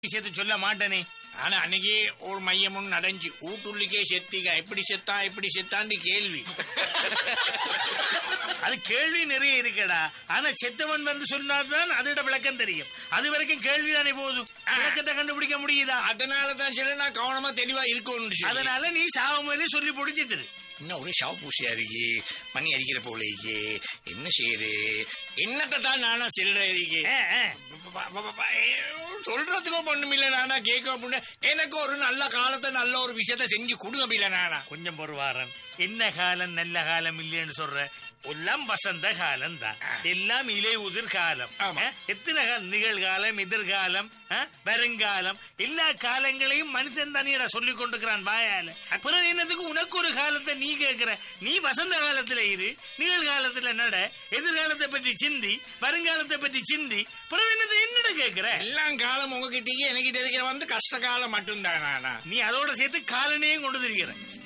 விஷயத்தை சொல்ல மாட்டேனே ஆனா அன்னைக்கு ஒரு மையமும் நடஞ்சு ஊட்டுள்ளிக்கே செத்திக எப்படி செத்தா எப்படி செத்தான்னு கேள்வி அது கேள்வி நிறைய இருக்கடா ஆனா செத்தவன் வந்து சொன்னாதான் அதோட விளக்கம் தெரியும் அது வரைக்கும் கேள்விதானே போதும் விளக்கத்தை கண்டுபிடிக்க முடியுதா அதனால தான் சில நான் கவனமா தெளிவா இருக்கணும்னு சொல்லி. அதனால நீ சாவமேலே சொல்லி பிடிச்சி திரு இன்னும் ஒரே ஷாப் பூசியா இருக்கு மணி அடிக்கிற போல இருக்கு என்ன செய்யுது என்னத்தை தான் நானா சில்லற இருக்கு ஆ, ஆ. ப- ப- ப- ப- ஏ, சொல்றதுக்கோ பண்ணுமில்ல நானா கேட்க அப்படின்னு எனக்கு ஒரு நல்ல காலத்தை நல்ல ஒரு விஷயத்த செஞ்சு கொடுங்க இல்ல நானா கொஞ்சம் பொறுவாரன் என்ன காலம் நல்ல காலம் இல்லைன்னு சொல்ற எல்லாம் வசந்த காலம் தான் எல்லாம் இலை உதிர் காலம் ஆமா. ஆ? எத்தனை காலம் நிகழ்காலம் எதிர்காலம் ஆ? வருங்காலம் எல்லா காலங்களையும் மனுஷன் தானே சொல்லி கொண்டிருக்கிறான் வாயால பிறகு என்னத்துக்கு உனக்கு ஒரு காலத்தை நீ கேட்கிற நீ வசந்த காலத்துல இரு நிகழ்காலத்துல நட எதிர்காலத்தை பற்றி சிந்தி வருங்காலத்தை பற்றி சிந்தி பிறகு என்னத்தை என்னட கேட்கிற எல்லாம் காலம் உங்ககிட்டயே என்கிட்ட இருக்கிற வந்து கஷ்ட காலம் மட்டும்தான் நானா நீ அதோட சேர்த்து காலனையும் கொண்டு திரிகிற